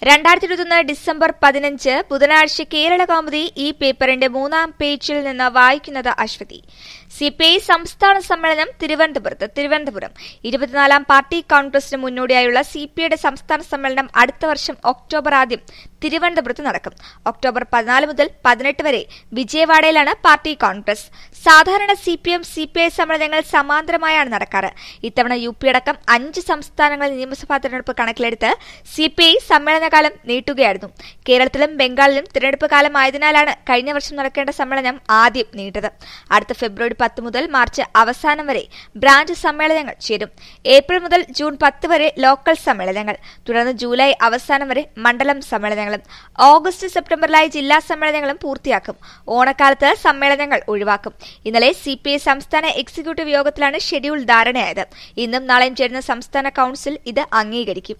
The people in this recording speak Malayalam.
രണ്ടായിരത്തി ഇരുപത്തൊന്ന് ഡിസംബർ പതിനഞ്ച് ബുധനാഴ്ച കേരള കൗമുദി ഈ പേപ്പറിന്റെ മൂന്നാം പേജിൽ നിന്ന് വായിക്കുന്നത് അശ്വതി സിപിഐ സംസ്ഥാന സമ്മേളനം തിരുവനന്തപുരത്ത് തിരുവനന്തപുരം ഇരുപത്തിനാലാം പാർട്ടി കോൺഗ്രസിന് മുന്നോടിയായുള്ള സിപിഐയുടെ സംസ്ഥാന സമ്മേളനം അടുത്ത വർഷം ഒക്ടോബർ ആദ്യം തിരുവനന്തപുരത്ത് നടക്കും ഒക്ടോബർ പതിനാല് മുതൽ പതിനെട്ട് വരെ വിജയവാഡയിലാണ് പാർട്ടി കോൺഗ്രസ് സാധാരണ സിപിഎം സിപിഐ സമ്മേളനങ്ങൾ സമാന്തരമായാണ് നടക്കാറ് ഇത്തവണ യു പി അടക്കം അഞ്ച് സംസ്ഥാനങ്ങളിൽ നിയമസഭാ തെരഞ്ഞെടുപ്പ് കണക്കിലെടുത്ത് സിപിഐ സമ്മേളനകാലം നീട്ടുകയായിരുന്നു കേരളത്തിലും ബംഗാളിലും തിരഞ്ഞെടുപ്പ് കാലമായതിനാലാണ് കഴിഞ്ഞ വർഷം നടക്കേണ്ട സമ്മേളനം ആദ്യം നീണ്ടത് അടുത്ത ഫെബ്രുവരി പത്ത് മുതൽ മാർച്ച് അവസാനം വരെ ബ്രാഞ്ച് സമ്മേളനങ്ങൾ ചേരും ഏപ്രിൽ മുതൽ ജൂൺ പത്ത് വരെ ലോക്കൽ സമ്മേളനങ്ങൾ തുടർന്ന് ജൂലൈ അവസാനം വരെ മണ്ഡലം സമ്മേളനങ്ങളും ഓഗസ്റ്റ് സെപ്റ്റംബറിലായി ജില്ലാ സമ്മേളനങ്ങളും പൂർത്തിയാക്കും ഓണക്കാലത്ത് സമ്മേളനങ്ങൾ ഒഴിവാക്കും ഇന്നലെ സിപിഐ സംസ്ഥാന എക്സിക്യൂട്ടീവ് യോഗത്തിലാണ് ഷെഡ്യൂൾ ധാരണയായത് ഇന്നും നാളെയും ചേരുന്ന സംസ്ഥാന കൌൺസിൽ ഇത് അംഗീകരിക്കും